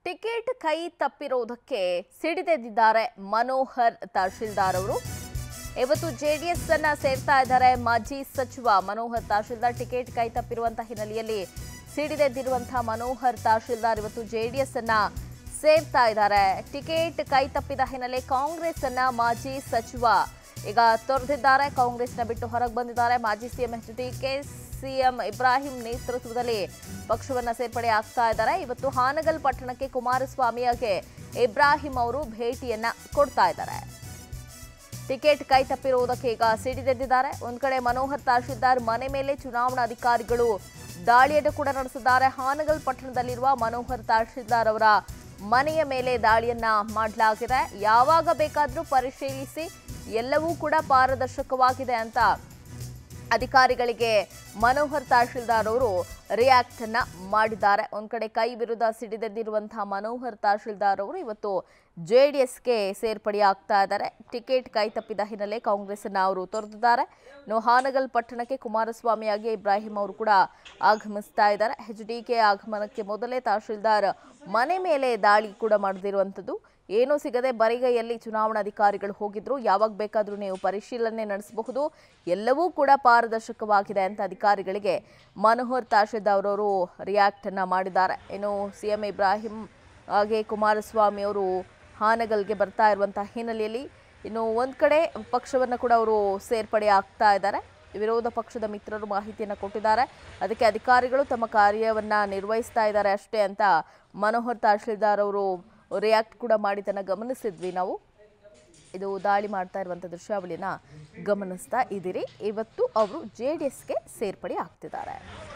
ticket ಕೈ ತಪ್ಪಿರೋದಕ್ಕೆ ಸಿಡಿದೆದ್ದಿದ್ದಾರೆ ಮನೋಹರ್ ತಹಶೀಲ್ದಾರ್ ಅವರು ಇವತ್ತು ಜೆಡಿಎಸ್ ಅನ್ನ ಸೇರ್ತಾ ಇದ್ದಾರೆ ಮಾಜಿ ಸಚಿವ ಮನೋಹರ್ ತಹಶೀಲ್ದಾರ್ ಟಿಕೆಟ್ ಕೈ ತಪ್ಪಿರುವಂತಹ ಹಿನ್ನೆಲೆಯಲ್ಲಿ ಸಿಡಿದೆದ್ದಿರುವಂತಹ ಮನೋಹರ್ ತಹಶೀಲ್ದಾರ್ ಇವತ್ತು ಜೆಡಿಎಸ್ ಅನ್ನ ಸೇರ್ತಾ ಇದ್ದಾರೆ ಟಿಕೆಟ್ ಕೈ ತಪ್ಪಿದ ಹಿನ್ನೆಲೆ ಕಾಂಗ್ರೆಸ್ ಅನ್ನ ಮಾಜಿ ಸಚಿವ ಈಗ ತೊರೆದಿದ್ದಾರೆ ಕಾಂಗ್ರೆಸ್ನ ಬಿಟ್ಟು ಹೊರಗೆ ಬಂದಿದ್ದಾರೆ ಮಾಜಿ CM H D K CM Ibrahim ನೇತೃತ್ವದಲ್ಲಿ ಪಕ್ಷವನ್ನ ಸೇರ್ಪಡೆ ಆಗ್ತಾ ಇದ್ದಾರೆ ಇವತ್ತು ಹಾನಗಲ್ ಪಟ್ಟಣಕ್ಕೆ ಕುಮಾರಸ್ವಾಮಿಗೆ ಇಬ್ರಾಹಿಂ ಅವರು ಭೇಟಿಯನ್ನ ಕೊಡ್ತಾ ಇದ್ದಾರೆ ಟಿಕೆಟ್ ಕೈ ತಪ್ಪಿರುವುದಕ್ಕೆ ಈಗ ಸಿಡಿದೆದ್ದಿದ್ದಾರೆ ಒಂದ್ ಕಡೆ ಮನೋಹರ್ ತಹಶೀಲ್ದಾರ್ ಮನೆ ಮೇಲೆ ಚುನಾವಣಾಧಿಕಾರಿಗಳು ದಾಳಿಯನ್ನು ಕೂಡ ನಡೆಸಿದ್ದಾರೆ ಹಾನಗಲ್ ಪಟ್ಟಣದಲ್ಲಿರುವ ಮನೋಹರ್ ತಹಶೀಲ್ದಾರ್ ಅವರ ಮನೆಯ ಮೇಲೆ ದಾಳಿಯನ್ನ ಮಾಡಲಾಗಿದೆ ಯಾವಾಗ ಬೇಕಾದರೂ ಪರಿಶೀಲಿಸಿ ಎಲ್ಲವೂ ಕೂಡ ಪಾರದರ್ಶಕವಾಗಿದೆ ಅಂತ ಅಧಿಕಾರಿಗಳಿಗೆ ಮನೋಹರ್ ತಹಶೀಲ್ದಾರ್ ಅವರು ರಿಯಾಕ್ಟ್ ಅನ್ನ ಮಾಡಿದ್ದಾರೆ ಒಂದ್ ಕಡೆ ಕೈ ವಿರುದ್ಧ ಸಿಡಿದೆದ್ದಿರುವಂತಹ ಮನೋಹರ್ ತಹಶೀಲ್ದಾರ್ ಅವರು ಇವತ್ತು ಜೆಡಿಎಸ್ಗೆ ಸೇರ್ಪಡೆಯಾಗ್ತಾ ಇದ್ದಾರೆ ಟಿಕೆಟ್ ಕೈ ತಪ್ಪಿದ ಹಿನ್ನೆಲೆ ಕಾಂಗ್ರೆಸ್ ಅನ್ನ ಅವರು ತೊರೆದಿದ್ದಾರೆ ಇನ್ನು ಹಾನಗಲ್ ಪಟ್ಟಣಕ್ಕೆ ಕುಮಾರಸ್ವಾಮಿಯಾಗಿ ಇಬ್ರಾಹಿಂ ಅವರು ಕೂಡ ಆಗಮಿಸ್ತಾ ಇದ್ದಾರೆ ಎಚ್ ಡಿ ಕೆ ಆಗಮನಕ್ಕೆ ಮೊದಲೇ ತಹಶೀಲ್ದಾರ್ ಮನೆ ಮೇಲೆ ದಾಳಿ ಕೂಡ ಮಾಡದಿರುವಂಥದ್ದು ಏನೂ ಸಿಗದೆ ಬರಿಗೈಯಲ್ಲಿ ಚುನಾವಣಾಧಿಕಾರಿಗಳು ಹೋಗಿದ್ರು ಯಾವಾಗ ಬೇಕಾದರೂ ನೀವು ಪರಿಶೀಲನೆ ನಡೆಸಬಹುದು ಎಲ್ಲವೂ ಕೂಡ ಪಾರದರ್ಶಕವಾಗಿದೆ ಅಂತ ಅಧಿಕಾರಿಗಳಿಗೆ ಮನೋಹರ್ ತಹಶೀಲ್ದಾರ್ ಅವರು ರಿಯಾಕ್ಟ್ ಅನ್ನ ಮಾಡಿದ್ದಾರೆ ಇನ್ನು ಸಿಎಂ ಇಬ್ರಾಹಿಂ ಹಾಗೆ ಕುಮಾರಸ್ವಾಮಿ ಅವರು ಹಾನಗಲ್ಗೆ ಬರ್ತಾ ಇರುವಂತಹ ಹಿನ್ನೆಲೆಯಲ್ಲಿ ಇನ್ನು ಒಂದು ಕಡೆ ಪಕ್ಷವನ್ನು ಕೂಡ ಅವರು ಸೇರ್ಪಡೆ ಆಗ್ತಾ ಇದ್ದಾರೆ ವಿರೋಧ ಪಕ್ಷದ ಮಿತ್ರರು ಮಾಹಿತಿಯನ್ನು ಕೊಟ್ಟಿದ್ದಾರೆ ಅದಕ್ಕೆ ಅಧಿಕಾರಿಗಳು ತಮ್ಮ ಕಾರ್ಯವನ್ನ ನಿರ್ವಹಿಸ್ತಾ ಇದ್ದಾರೆ ಅಷ್ಟೇ ಅಂತ ಮನೋಹರ್ ತಹಶೀಲ್ದಾರ್ ಅವರು ರಿಯಾಕ್ಟ್ ಕೂಡ ಮಾಡಿದ್ದನ್ನು ಗಮನಿಸಿದ್ವಿ ನಾವು ಇದು ದಾಳಿ ಮಾಡ್ತಾ ಇರುವಂಥ ದೃಶ್ಯಾವಳಿನ ಗಮನಿಸ್ತಾ ಇದ್ದೀರಿ ಇವತ್ತು ಅವರು ಜೆ ಡಿ ಎಸ್ಗೆ ಸೇರ್ಪಡೆ ಆಗ್ತಿದ್ದಾರೆ